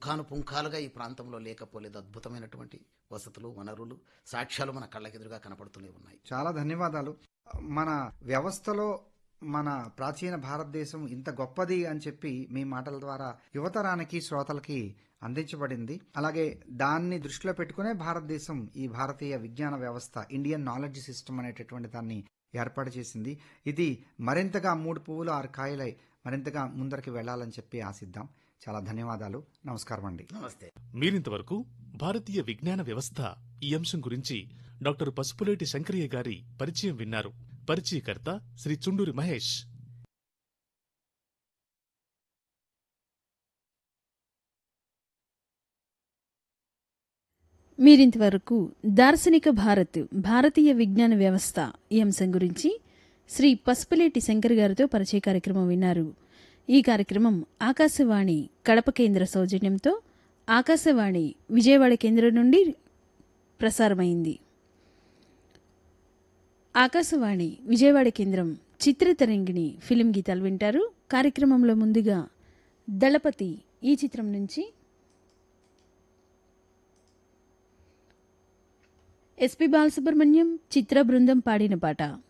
పుంఖానుపుంఖాలుగా ఈ ప్రాంతంలో లేకపోలేదు అద్భుతమైనటువంటి వసతులు వనరులు సాక్ష్యాలు మన కళ్ళకెదురుగా కనపడుతూనే ఉన్నాయి చాలా ధన్యవాదాలు మన వ్యవస్థలో మన ప్రాచీన భారతదేశం ఇంత గొప్పది అని చెప్పి మీ మాటల ద్వారా యువతరానికి శ్రోతలకి అందించబడింది అలాగే దాన్ని దృష్టిలో పెట్టుకునే భారతదేశం ఈ భారతీయ విజ్ఞాన వ్యవస్థ ఇండియన్ నాలెడ్జ్ సిస్టమ్ అనేటటువంటి దాన్ని ఏర్పాటు చేసింది ఇది మరింతగా మూడు పువ్వులు ఆరు కాయలై మరింతగా ముందరికి వెళ్ళాలని చెప్పి ఆశిద్దాం చాలా ధన్యవాదాలు నమస్కారం అండి నమస్తే మీరింతవరకు భారతీయ విజ్ఞాన వ్యవస్థ ఈ అంశం గురించి డాక్టర్ పసుపులేటి శంకరయ్య గారి పరిచయం విన్నారు పరిచయకర్త శ్రీ చుండూరి మహేష్ మీరింతవరకు దార్శనిక భారత్ భారతీయ విజ్ఞాన వ్యవస్థ ఈ అంశం గురించి శ్రీ పసుపులేటి శంకర్ గారితో పరిచయ కార్యక్రమం విన్నారు ఈ కార్యక్రమం ఆకాశవాణి కడప కేంద్ర సౌజన్యంతో ఆకాశవాణి విజయవాడ కేంద్రం నుండి ప్రసారమైంది ఆకాశవాణి విజయవాడ కేంద్రం చిత్రతరంగిణి ఫిలిం గీతాలు వింటారు కార్యక్రమంలో ముందుగా దళపతి ఈ చిత్రం నుంచి ఎస్పి బాలసుబ్రహ్మణ్యం చిత్ర బృందం పాడిన పాట